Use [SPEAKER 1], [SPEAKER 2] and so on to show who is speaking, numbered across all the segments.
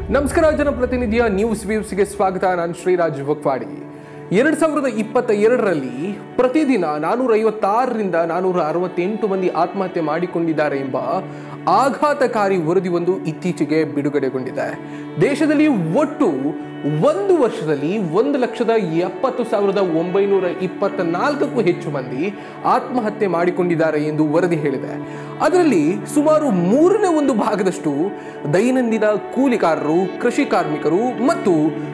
[SPEAKER 1] ನಮಸ್ಕಾರ ಜನಪ್ರತಿನಿಧಿಯ ನ್ಯೂಸ್ ವ್ಯೂಸ್ಗೆ ಸ್ವಾಗತ ನಾನು ಶ್ರೀರಾಜ್ ಬಕ್ವಾಡಿ ಎರಡ್ ಸಾವಿರದ ಇಪ್ಪತ್ತ ಎರಡರಲ್ಲಿ ಪ್ರತಿದಿನ ನಾನೂರ ಐವತ್ತಾರರಿಂದ ನಾನೂರ ಅರವತ್ತೆಂಟು ಮಂದಿ ಆತ್ಮಹತ್ಯೆ ಮಾಡಿಕೊಂಡಿದ್ದಾರೆ ಎಂಬ ಆಘಾತಕಾರಿ ವರದಿ ಒಂದು ಇತ್ತೀಚೆಗೆ ಬಿಡುಗಡೆಗೊಂಡಿದೆ ದೇಶದಲ್ಲಿ ಒಟ್ಟು ಒಂದು ವರ್ಷದಲ್ಲಿ ಒಂದು ಲಕ್ಷದ ಎಪ್ಪತ್ತು ಸಾವಿರದ ಒಂಬೈನೂರ ಇಪ್ಪತ್ತ ನಾಲ್ಕಕ್ಕೂ ಹೆಚ್ಚು ಮಂದಿ ಆತ್ಮಹತ್ಯೆ ಮಾಡಿಕೊಂಡಿದ್ದಾರೆ ಎಂದು ವರದಿ ಹೇಳಿದೆ ಅದರಲ್ಲಿ ಸುಮಾರು ಮೂರನೇ ಒಂದು ಭಾಗದಷ್ಟು ದೈನಂದಿನ ಕೂಲಿಕಾರರು ಕೃಷಿ ಕಾರ್ಮಿಕರು ಮತ್ತು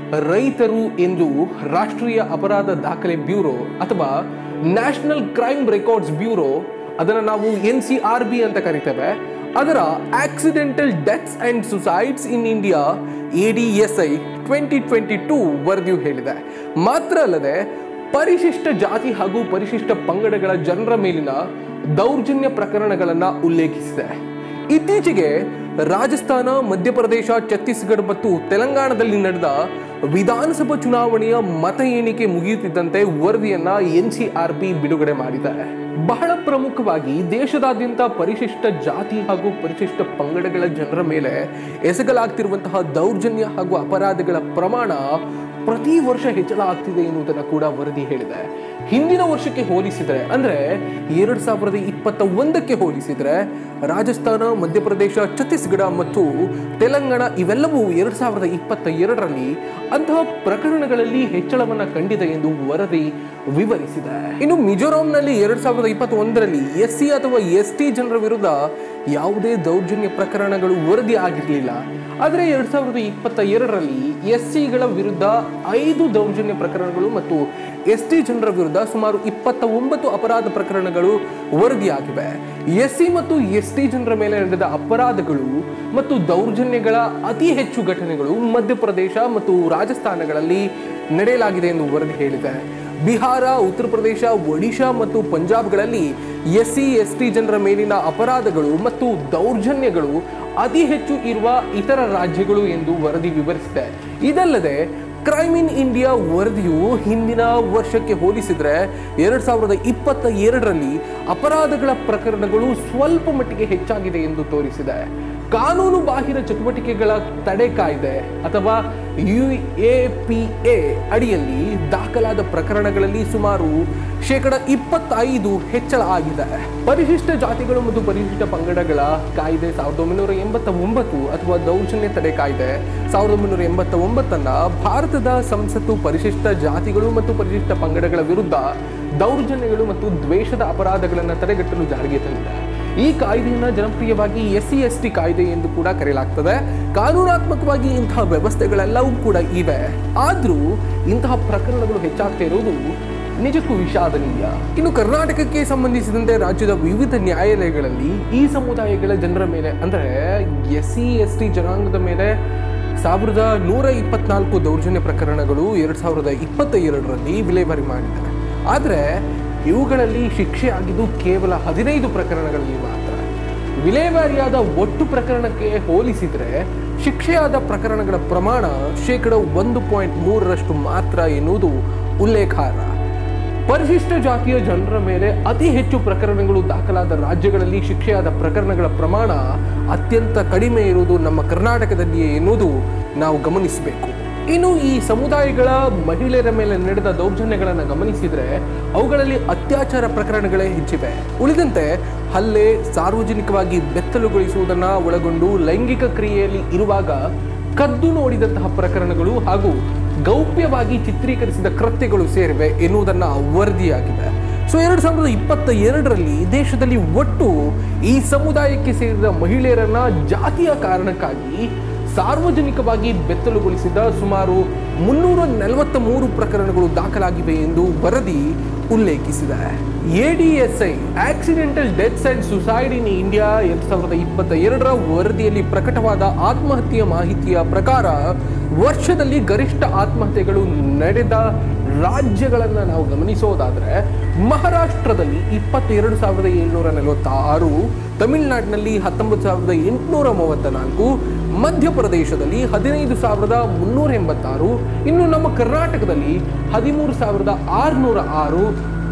[SPEAKER 1] ರೈತರು ಎಂದು ರಾಷ್ಟ್ರೀಯ ಅಪರಾಧ ದಾಖಲೆ ಬ್ಯೂರೋ ಅಥವಾ ನ್ಯಾಷನಲ್ ಕ್ರೈಮ್ ರೆಕಾರ್ಡ್ಸ್ ಬ್ಯೂರೋ ಅದನ್ನು ನಾವು ಎನ್ ಸಿ ಆರ್ ಬಿ ಅಂತ ಕರಿತೇವೆ ಅದರ accidental deaths and suicides in India A D S I twenty twenty two ವರದಿಯು ಹೇಳಿದೆ ಮಾತ್ರ ಅಲ್ಲದೆ ಪರಿಶಿಷ್ಟ ಜಾತಿ ಹಾಗೂ ಪರಿಶಿಷ್ಟ ಪಂಗಡಗಳ ಜನರ ಮೇಲಿನ ದೌರ್ಜನ್ಯ ಪ್ರಕರಣಗಳನ್ನು ಉಲ್ಲೇಖಿಸಿದೆ ಇತ್ತೀಚೆಗೆ ರಾಜಸ್ಥಾನ ಮಧ್ಯಪ್ರದೇಶ ಛತ್ತೀಸ್ಗಢ ಮತ್ತು ತೆಲಂಗಾಣದಲ್ಲಿ ನಡೆದ ವಿಧಾನಸಭಾ ಚುನಾವಣೆಯ ಮತ ಎಣಿಕೆ ಮುಗಿಯುತ್ತಿದ್ದಂತೆ ವರದಿಯನ್ನ ಎನ್ಸಿಆರ್ ಬಿ ಬಿಡುಗಡೆ ಮಾಡಿದೆ ಬಹಳ ಪ್ರಮುಖವಾಗಿ ದೇಶದಾದ್ಯಂತ ಪರಿಶಿಷ್ಟ ಜಾತಿ ಹಾಗೂ ಪರಿಶಿಷ್ಟ ಪಂಗಡಗಳ ಜನರ ಮೇಲೆ ಎಸಗಲಾಗ್ತಿರುವಂತಹ ದೌರ್ಜನ್ಯ ಹಾಗೂ ಅಪರಾಧಗಳ ಪ್ರಮಾಣ ಪ್ರತಿ ವರ್ಷ ಹೆಚ್ಚಳ ಆಗ್ತಿದೆ ಎನ್ನುವುದನ್ನು ಕೂಡ ವರದಿ ಹೇಳಿದೆ ಹಿಂದಿನ ವರ್ಷಕ್ಕೆ ಹೋಲಿಸಿದರೆ ಅಂದ್ರೆ ಎರಡ್ ಸಾವಿರದ ಇಪ್ಪತ್ತ ಒಂದಕ್ಕೆ ಹೋಲಿಸಿದರೆ ರಾಜಸ್ಥಾನ ಮಧ್ಯಪ್ರದೇಶ ಛತ್ತೀಸ್ಗಢ ಮತ್ತು ತೆಲಂಗಾಣ ಇವೆಲ್ಲವೂ ಎರಡ್ ಸಾವಿರದ ಇಪ್ಪತ್ತ ಎರಡರಲ್ಲಿ ಅಂತಹ ಪ್ರಕರಣಗಳಲ್ಲಿ ಹೆಚ್ಚಳವನ್ನ ಕಂಡಿದೆ ಎಂದು ವರದಿ ವಿವರಿಸಿದೆ ಇನ್ನು ಮಿಜೋರಾಂನಲ್ಲಿ ಎರಡ್ ಸಾವಿರದ ಇಪ್ಪತ್ತ ಒಂದರಲ್ಲಿ ಎಸ್ ಸಿ ಅಥವಾ ಎಸ್ ಟಿ ಜನರ ವಿರುದ್ಧ ಯಾವುದೇ ದೌರ್ಜನ್ಯ ಪ್ರಕರಣಗಳು ವರದಿ ಆಗಿರಲಿಲ್ಲ ಆದರೆ ಎರಡ್ ಸಾವಿರದ ಇಪ್ಪತ್ತ ಎರಡರಲ್ಲಿ ಎಸ್ ಸಿಗಳ ವಿರುದ್ಧ ಐದು ದೌರ್ಜನ್ಯ ಪ್ರಕರಣಗಳು ಮತ್ತು ಎಸ್ ಟಿ ಜನರ ವಿರುದ್ಧ ಸುಮಾರು ಇಪ್ಪತ್ತ ಒಂಬತ್ತು ಅಪರಾಧ ಪ್ರಕರಣಗಳು ವರದಿಯಾಗಿವೆ ಎಸ್ ಸಿ ಮತ್ತು ಎಸ್ ಟಿ ಜನರ ಮೇಲೆ ನಡೆದ ಅಪರಾಧಗಳು ಮತ್ತು ದೌರ್ಜನ್ಯಗಳ ಅತಿ ಹೆಚ್ಚು ಘಟನೆಗಳು ಮಧ್ಯಪ್ರದೇಶ ಮತ್ತು ರಾಜಸ್ಥಾನಗಳಲ್ಲಿ ನಡೆಯಲಾಗಿದೆ ಎಂದು ವರದಿ ಹೇಳಿದೆ ಬಿಹಾರ ಉತ್ತರ ಪ್ರದೇಶ ಒಡಿಶಾ ಮತ್ತು ಪಂಜಾಬ್ಗಳಲ್ಲಿ ಎಸ್ ಸಿ ಎಸ್ ಟಿ ಜನರ ಮೇಲಿನ ಅಪರಾಧಗಳು ಮತ್ತು ದೌರ್ಜನ್ಯಗಳು ಅತಿ ಹೆಚ್ಚು ಇರುವ ಇತರ ರಾಜ್ಯಗಳು ಎಂದು ವರದಿ ವಿವರಿಸಿದೆ ಇದಲ್ಲದೆ ಕ್ರೈಮ್ ಇನ್ ಇಂಡಿಯಾ ವರದಿಯು ಹಿಂದಿನ ವರ್ಷಕ್ಕೆ ಹೋಲಿಸಿದರೆ ಎರಡ್ ಸಾವಿರದ ಇಪ್ಪತ್ತ ಎರಡರಲ್ಲಿ ಅಪರಾಧಗಳ ಪ್ರಕರಣಗಳು ಸ್ವಲ್ಪ ಮಟ್ಟಿಗೆ ಹೆಚ್ಚಾಗಿದೆ ಎಂದು ತೋರಿಸಿದೆ ಕಾನೂನು ಬಾಹಿರ ಚಟುವಟಿಕೆಗಳ ತಡೆ ಕಾಯ್ದೆ ಅಥವಾ ಯು ಎ ಪಿ ಎ ಅಡಿಯಲ್ಲಿ ದಾಖಲಾದ ಪ್ರಕರಣಗಳಲ್ಲಿ ಸುಮಾರು ಶೇಕಡ ಇಪ್ಪತ್ತೈದು ಹೆಚ್ಚಳ ಆಗಿದೆ ಪರಿಶಿಷ್ಟ ಜಾತಿಗಳು ಮತ್ತು ಪರಿಶಿಷ್ಟ ಪಂಗಡಗಳ ಕಾಯ್ದೆ ಸಾವಿರದ ಒಂಬೈನೂರ ಎಂಬತ್ತ ಒಂಬತ್ತು ಅಥವಾ ದೌರ್ಜನ್ಯ ತಡೆ ಕಾಯ್ದೆ ಸಾವಿರದ ಒಂಬೈನೂರ ಎಂಬತ್ತ ಒಂಬತ್ತನ್ನ ಭಾರತದ ಸಂಸತ್ತು ಪರಿಶಿಷ್ಟ ಜಾತಿಗಳು ಮತ್ತು ಪರಿಶಿಷ್ಟ ಪಂಗಡಗಳ ವಿರುದ್ಧ ದೌರ್ಜನ್ಯಗಳು ಮತ್ತು ದ್ವೇಷದ ಅಪರಾಧಗಳನ್ನು ತಡೆಗಟ್ಟಲು ಜಾರಿಗೆ ತಂದಿದೆ ಈ ಕಾಯ್ದೆಯನ್ನ ಜನಪ್ರಿಯವಾಗಿ ಎಸ್ ಸಿ ಎಸ್ ಟಿ ಕಾಯ್ದೆ ಎಂದು ಕೂಡ ಕರೆಯಲಾಗ್ತದೆ ಕಾನೂನಾತ್ಮಕವಾಗಿ ಇಂತಹ ವ್ಯವಸ್ಥೆಗಳೆಲ್ಲವೂ ಕೂಡ ಇವೆ ಆದ್ರೂ ಇಂತಹ ಪ್ರಕರಣಗಳು ಹೆಚ್ಚಾಗ್ತಾ ಇರುವುದು ನಿಜಕ್ಕೂ ವಿಷಾದನೀಯ ಇನ್ನು ಕರ್ನಾಟಕಕ್ಕೆ ಸಂಬಂಧಿಸಿದಂತೆ ರಾಜ್ಯದ ವಿವಿಧ ನ್ಯಾಯಾಲಯಗಳಲ್ಲಿ ಈ ಸಮುದಾಯಗಳ ಜನರ ಮೇಲೆ ಅಂದ್ರೆ ಎಸ್ ಸಿ ಎಸ್ ಟಿ ಜನಾಂಗದ ಮೇಲೆ ಸಾವಿರದ ನೂರ ಇಪ್ಪತ್ನಾಲ್ಕು ದೌರ್ಜನ್ಯ ಪ್ರಕರಣಗಳು ಎರಡ್ ಸಾವಿರದ ಇಪ್ಪತ್ತ ಎರಡರಲ್ಲಿ ವಿಲೇವಾರಿ ಮಾಡಿದ್ದಾರೆ ಆದರೆ ಇವುಗಳಲ್ಲಿ ಶಿಕ್ಷೆ ಆಗಿದ್ದು ಕೇವಲ ಹದಿನೈದು ಪ್ರಕರಣಗಳಲ್ಲಿ ಮಾತ್ರ ವಿಲೇವಾರಿಯಾದ ಒಟ್ಟು ಪ್ರಕರಣಕ್ಕೆ ಹೋಲಿಸಿದರೆ ಶಿಕ್ಷೆಯಾದ ಪ್ರಕರಣಗಳ ಪ್ರಮಾಣ ಶೇಕಡ ಒಂದು ಪಾಯಿಂಟ್ ಮೂರರಷ್ಟು ಮಾತ್ರ ಎನ್ನುವುದು ಉಲ್ಲೇಖಾರ್ಹ ಪರಿಶಿಷ್ಟ ಜಾತಿಯ ಜನರ ಮೇಲೆ ಅತಿ ಹೆಚ್ಚು ಪ್ರಕರಣಗಳು ದಾಖಲಾದ ರಾಜ್ಯಗಳಲ್ಲಿ ಶಿಕ್ಷೆಯಾದ ಪ್ರಕರಣಗಳ ಪ್ರಮಾಣ ಅತ್ಯಂತ ಕಡಿಮೆ ಇರುವುದು ನಮ್ಮ ಕರ್ನಾಟಕದಲ್ಲಿಯೇ ಎನ್ನುವುದು ನಾವು ಗಮನಿಸಬೇಕು ಇನ್ನು ಈ ಸಮುದಾಯಗಳ ಮಹಿಳೆಯರ ಮೇಲೆ ನಡೆದ ದೌರ್ಜನ್ಯಗಳನ್ನು ಗಮನಿಸಿದರೆ ಅವುಗಳಲ್ಲಿ ಅತ್ಯಾಚಾರ ಪ್ರಕರಣಗಳೇ ಹೆಚ್ಚಿವೆ ಉಳಿದಂತೆ ಹಲ್ಲೆ ಸಾರ್ವಜನಿಕವಾಗಿ ಬೆತ್ತಲುಗೊಳಿಸುವುದನ್ನು ಒಳಗೊಂಡು ಲೈಂಗಿಕ ಕ್ರಿಯೆಯಲ್ಲಿ ಇರುವಾಗ ಕದ್ದು ನೋಡಿದಂತಹ ಪ್ರಕರಣಗಳು ಹಾಗೂ ಗೌಪ್ಯವಾಗಿ ಚಿತ್ರೀಕರಿಸಿದ ಕೃತ್ಯಗಳು ಸೇರಿವೆ ಎನ್ನುವುದನ್ನ ವರದಿಯಾಗಿದೆ ಸೊ ಎರಡ್ ಸಾವಿರದ ಇಪ್ಪತ್ತ ಎರಡರಲ್ಲಿ ದೇಶದಲ್ಲಿ ಒಟ್ಟು ಈ ಸಮುದಾಯಕ್ಕೆ ಸೇರಿದ ಮಹಿಳೆಯರನ್ನ ಜಾತಿಯ ಕಾರಣಕ್ಕಾಗಿ ಸಾರ್ವಜನಿಕವಾಗಿ ಬೆತ್ತಲುಗೊಳಿಸಿದ ಸುಮಾರು ಮುನ್ನೂರ ನಲವತ್ತ ಮೂರು ಪ್ರಕರಣಗಳು ದಾಖಲಾಗಿವೆ ಎಂದು ವರದಿ ಉಲ್ಲೇಖಿಸಿದೆ ADSI accidental deaths and suicide in India ಎರಡ್ ಸಾವಿರದ ಇಪ್ಪತ್ತ ಎರಡರ ವರದಿಯಲ್ಲಿ ಪ್ರಕಟವಾದ ಆತ್ಮಹತ್ಯೆಯ ಮಾಹಿತಿಯ ಪ್ರಕಾರ ವರ್ಷದಲ್ಲಿ ಗರಿಷ್ಠ ಆತ್ಮಹತ್ಯೆಗಳು ನಡೆದ ರಾಜ್ಯಗಳನ್ನು ನಾವು ಗಮನಿಸೋದಾದ್ರೆ ಮಹಾರಾಷ್ಟ್ರದಲ್ಲಿ ಇಪ್ಪತ್ತೆರಡು ಸಾವಿರದ ಏಳ್ನೂರ ನಲವತ್ತಾರು ತಮಿಳುನಾಡಿನಲ್ಲಿ ಹತ್ತೊಂಬತ್ತು ಸಾವಿರದ ಎಂಟುನೂರ ಮೂವತ್ತ ನಾಲ್ಕು ಮಧ್ಯಪ್ರದೇಶದಲ್ಲಿ ಹದಿನೈದು ಸಾವಿರದ ಮುನ್ನೂರ ಎಂಬತ್ತಾರು ಇನ್ನು ನಮ್ಮ ಕರ್ನಾಟಕದಲ್ಲಿ ಹದಿಮೂರು ಸಾವಿರದ ಆರುನೂರ ಆರು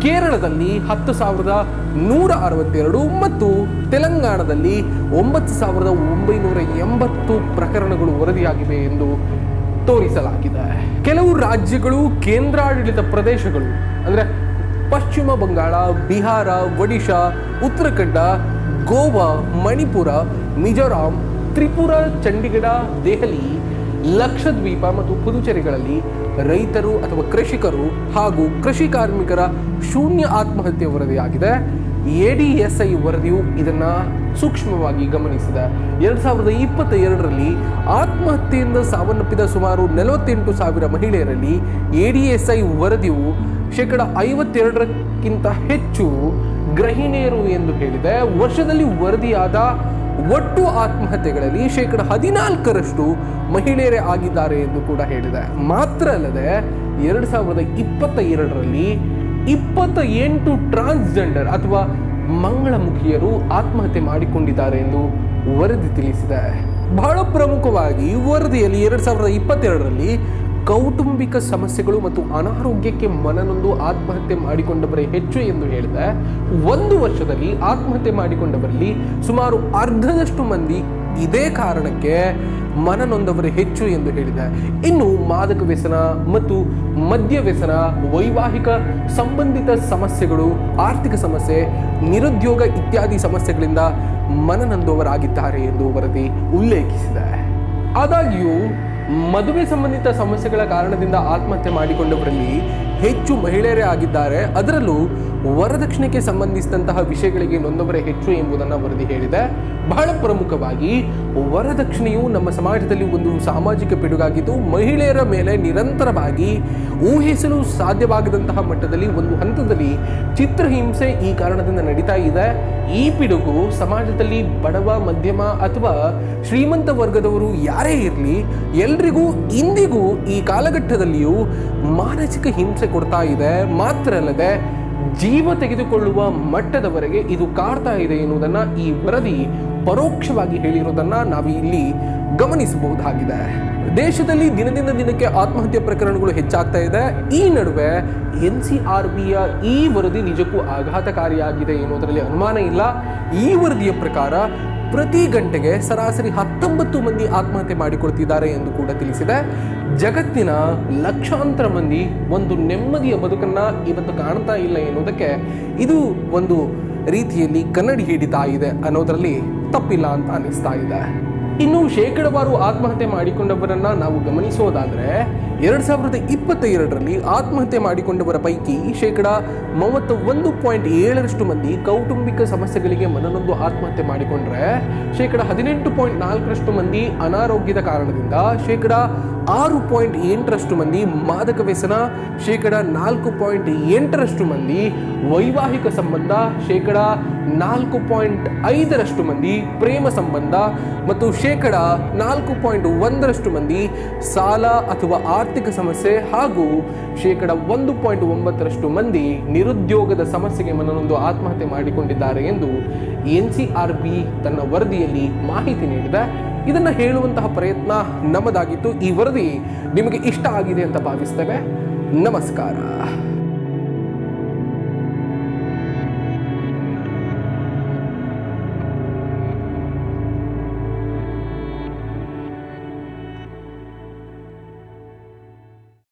[SPEAKER 1] ಕೇರಳದಲ್ಲಿ ಹತ್ತು ಸಾವಿರದ ನೂರ ಅರವತ್ತೆರಡು ಮತ್ತು ತೆಲಂಗಾಣದಲ್ಲಿ ಒಂಬತ್ತು ಸಾವಿರದ ಒಂಬೈನೂರ ಎಂಬತ್ತು ಪ್ರಕರಣಗಳು ವರದಿಯಾಗಿವೆ ಎಂದು ತೋರಿಸಲಾಗಿದೆ ಕೆಲವು ರಾಜ್ಯಗಳು ಕೇಂದ್ರಾಡಳಿತ ಪ್ರದೇಶಗಳು ಅಂದ್ರೆ ಪಶ್ಚಿಮ ಬಂಗಾಳ ಬಿಹಾರ ಒಡಿಶಾ ಉತ್ತರಾಖಂಡ ಗೋವಾ ಮಣಿಪುರ ಮಿಜೋರಾಂ ತ್ರಿಪುರ ಚಂಡೀಗಢ ದೆಹಲಿ ಲಕ್ಷದ್ವೀಪ ಮತ್ತು ಪುದುಚೇರಿಗಳಲ್ಲಿ ರೈತರು ಅಥವಾ ಕೃಷಿಕರು ಹಾಗೂ ಕೃಷಿ ಕಾರ್ಮಿಕರ ಶೂನ್ಯ ಆತ್ಮಹತ್ಯೆ ವರದಿಯಾಗಿದೆ ಎಡಿಎಸ್ಐ ವರದಿಯು ಇದನ್ನ ಸೂಕ್ಷ್ಮವಾಗಿ ಗಮನಿಸಿದೆ ಎರಡ್ ಸಾವಿರದ ಇಪ್ಪತ್ತ ಎರಡರಲ್ಲಿ ಆತ್ಮಹತ್ಯೆಯಿಂದ ಸಾವನ್ನಪ್ಪಿದ ಸುಮಾರು ನಲವತ್ತೆಂಟು ಸಾವಿರ ಮಹಿಳೆಯರಲ್ಲಿ ಎಡಿಎಸ್ಐ ವರದಿಯು ಶೇಕಡ ಐವತ್ತೆರಡರಕ್ಕಿಂತ ಹೆಚ್ಚು ಗೃಹಿಣಿಯರು ಎಂದು ಹೇಳಿದೆ ವರ್ಷದಲ್ಲಿ ವರದಿಯಾದ ಒಟ್ಟು ಆತ್ಮಹತ್ಯೆಗಳಲ್ಲಿ ಶೇಕಡ ಹದಿನಾಲ್ಕರಷ್ಟು ಮಹಿಳೆಯರೇ ಆಗಿದ್ದಾರೆ ಎಂದು ಕೂಡ ಹೇಳಿದೆ ಮಾತ್ರ ಅಲ್ಲದೆ ಎರಡ್ ಸಾವಿರದ ಇಪ್ಪತ್ತ ಎರಡರಲ್ಲಿ ಇಪ್ಪತ್ತ ಎಂಟು ಟ್ರಾನ್ಸ್ಜೆಂಡರ್ ಅಥವಾ ಮಂಗಳಮುಖಿಯರು ಆತ್ಮಹತ್ಯೆ ಮಾಡಿಕೊಂಡಿದ್ದಾರೆ ಎಂದು ವರದಿ ತಿಳಿಸಿದೆ ಬಹಳ ಪ್ರಮುಖವಾಗಿ ಈ ವರದಿಯಲ್ಲಿ ಎರಡ್ ಸಾವಿರದ ಇಪ್ಪತ್ತೆರಡರಲ್ಲಿ ಕೌಟುಂಬಿಕ ಸಮಸ್ಯೆಗಳು ಮತ್ತು ಅನಾರೋಗ್ಯಕ್ಕೆ ಮನನೊಂದು ಆತ್ಮಹತ್ಯೆ ಮಾಡಿಕೊಂಡವರೇ ಹೆಚ್ಚು ಎಂದು ಹೇಳಿದೆ ಒಂದು ವರ್ಷದಲ್ಲಿ ಆತ್ಮಹತ್ಯೆ ಮಾಡಿಕೊಂಡವರಲ್ಲಿ ಸುಮಾರು ಅರ್ಧದಷ್ಟು ಮಂದಿ ಇದೇ ಕಾರಣಕ್ಕೆ ಮನನೊಂದವರೇ ಹೆಚ್ಚು ಎಂದು ಹೇಳಿದೆ ಇನ್ನು ಮಾದಕ ವ್ಯಸನ ಮತ್ತು ಮದ್ಯ ವ್ಯಸನ ವೈವಾಹಿಕ ಸಂಬಂಧಿತ ಸಮಸ್ಯೆಗಳು ಆರ್ಥಿಕ ಸಮಸ್ಯೆ ನಿರುದ್ಯೋಗ ಇತ್ಯಾದಿ ಸಮಸ್ಯೆಗಳಿಂದ ಮನನೊಂದವರಾಗಿದ್ದಾರೆ ಎಂದು ವರದಿ ಉಲ್ಲೇಖಿಸಿದೆ ಆದಾಗ್ಯೂ ಮದುವೆ ಸಂಬಂಧಿತ ಸಮಸ್ಯೆಗಳ ಕಾರಣದಿಂದ ಆತ್ಮಹತ್ಯೆ ಮಾಡಿಕೊಂಡವರಲ್ಲಿ ಹೆಚ್ಚು ಮಹಿಳೆಯರೇ ಆಗಿದ್ದಾರೆ ಅದರಲ್ಲೂ ವರದಕ್ಷಿಣೆಗೆ ಸಂಬಂಧಿಸಿದಂತಹ ವಿಷಯಗಳಿಗೆ ನೊಂದವರೇ ಹೆಚ್ಚು ಎಂಬುದನ್ನು ವರದಿ ಹೇಳಿದೆ ಬಹಳ ಪ್ರಮುಖವಾಗಿ ವರದಕ್ಷಿಣೆಯು ನಮ್ಮ ಸಮಾಜದಲ್ಲಿ ಒಂದು ಸಾಮಾಜಿಕ ಪಿಡುಗಾಗಿದ್ದು ಮಹಿಳೆಯರ ಮೇಲೆ ನಿರಂತರವಾಗಿ ಊಹಿಸಲು ಸಾಧ್ಯವಾಗದಂತಹ ಮಟ್ಟದಲ್ಲಿ ಒಂದು ಹಂತದಲ್ಲಿ ಚಿತ್ರಹಿಂಸೆ ಈ ಕಾರಣದಿಂದ ನಡೀತಾ ಇದೆ ಈ ಪಿಡುಗು ಸಮಾಜದಲ್ಲಿ ಬಡವ ಮಧ್ಯಮ ಅಥವಾ ಶ್ರೀಮಂತ ವರ್ಗದವರು ಯಾರೇ ಇರಲಿ ಎಲ್ರಿಗೂ ಇಂದಿಗೂ ಈ ಕಾಲಘಟ್ಟದಲ್ಲಿಯೂ ಮಾನಸಿಕ ಹಿಂಸೆ ಕೊಡ್ತಾ ಇದೆ ಮಾತ್ರ ಅಲ್ಲದೆ ಜೀವ ತೆಗೆದುಕೊಳ್ಳುವ ಮಟ್ಟದವರೆಗೆ ಇದು ಕಾಡ್ತಾ ಇದೆ ಎನ್ನುವುದನ್ನ ಈ ವರದಿ ಪರೋಕ್ಷವಾಗಿ ಹೇಳಿರೋದನ್ನ ನಾವು ಇಲ್ಲಿ ಗಮನಿಸಬಹುದಾಗಿದೆ ದೇಶದಲ್ಲಿ ದಿನದಿಂದ ದಿನಕ್ಕೆ ಆತ್ಮಹತ್ಯೆ ಪ್ರಕರಣಗಳು ಹೆಚ್ಚಾಗ್ತಾ ಇದೆ ಈ ನಡುವೆ ಎನ್ ಸಿ ಆರ್ ಬಿಯ ಈ ವರದಿ ನಿಜಕ್ಕೂ ಆಘಾತಕಾರಿಯಾಗಿದೆ ಎನ್ನುವುದರಲ್ಲಿ ಅನುಮಾನ ಇಲ್ಲ ಈ ವರದಿಯ ಪ್ರಕಾರ ಪ್ರತಿ ಗಂಟೆಗೆ ಸರಾಸರಿ ಹತ್ತೊಂಬತ್ತು ಮಂದಿ ಆತ್ಮಹತ್ಯೆ ಮಾಡಿಕೊಳ್ತಿದ್ದಾರೆ ಎಂದು ಕೂಡ ತಿಳಿಸಿದೆ ಜಗತ್ತಿನ ಲಕ್ಷಾಂತರ ಮಂದಿ ಒಂದು ನೆಮ್ಮದಿಯ ಬದುಕನ್ನ ಇವತ್ತು ಕಾಣ್ತಾ ಇಲ್ಲ ಎನ್ನುವುದಕ್ಕೆ ಇದು ಒಂದು ರೀತಿಯಲ್ಲಿ ಕನ್ನಡಿ ಹಿಡಿತಾ ಇದೆ ಅನ್ನೋದರಲ್ಲಿ ತಪ್ಪಿಲ್ಲ ಅಂತ ಅನಿಸ್ತಾ ಇದೆ ಇನ್ನು ಶೇಕಡವಾರು ಆತ್ಮಹತ್ಯೆ ಮಾಡಿಕೊಂಡವರನ್ನ ನಾವು ಗಮನಿಸೋದಾದ್ರೆ ಎರಡ್ ಸಾವಿರದ ಇಪ್ಪತ್ತ ಎರಡರಲ್ಲಿ ಆತ್ಮಹತ್ಯೆ ಮಾಡಿಕೊಂಡವರ ಪೈಕಿ ಶೇಕಡ ಮೂವತ್ತ ಒಂದು ಪಾಯಿಂಟ್ ಏಳರಷ್ಟು ಮಂದಿ ಕೌಟುಂಬಿಕ ಸಮಸ್ಯೆಗಳಿಗೆ ಮನನೊಂದು ಆತ್ಮಹತ್ಯೆ ಮಾಡಿಕೊಂಡ್ರೆ ಶೇಕಡ ಹದಿನೆಂಟು ಪಾಯಿಂಟ್ ನಾಲ್ಕರಷ್ಟು ಮಂದಿ ಅನಾರೋಗ್ಯದ ಕಾರಣದಿಂದ ಶೇಕಡ ಆರು ಪಾಯಿಂಟ್ ಎಂಟರಷ್ಟು ಮಂದಿ ಮಾದಕ ವ್ಯಸನ ಶೇಕಡ ನಾಲ್ಕು ಪಾಯಿಂಟ್ ಎಂಟರಷ್ಟು ಮಂದಿ ವೈವಾಹಿಕ ಸಂಬಂಧ ಶೇಕಡ ನಾಲ್ಕು ಪಾಯಿಂಟ್ ಐದರಷ್ಟು ಮಂದಿ ಪ್ರೇಮ ಸಂಬಂಧ ಮತ್ತು ಶೇಕಡ ನಾಲ್ಕು ಪಾಯಿಂಟ್ ಒಂದರಷ್ಟು ಮಂದಿ ಸಾಲ ಅಥವಾ ಆರ್ಥಿಕ ಸಮಸ್ಯೆ ಹಾಗೂ ಶೇಕಡ ಒಂದು ಪಾಯಿಂಟ್ ಒಂಬತ್ತರಷ್ಟು ಮಂದಿ ನಿರುದ್ಯೋಗದ ಸಮಸ್ಯೆಗೆ ಮನನೊಂದು ಆತ್ಮಹತ್ಯೆ ಮಾಡಿಕೊಂಡಿದ್ದಾರೆ ಎಂದು ಎನ್ ಸಿ ಆರ್ ಬಿ ತನ್ನ ವರದಿಯಲ್ಲಿ ಮಾಹಿತಿ ನೀಡಿದೆ ಇದನ್ನ ಹೇಳುವಂತಹ ಪ್ರಯತ್ನ ನಮ್ಮದಾಗಿತ್ತು ಈ ವರದಿ ನಿಮಗೆ ಇಷ್ಟ ಆಗಿದೆ ಅಂತ ಭಾವಿಸ್ತೇವೆ ನಮಸ್ಕಾರ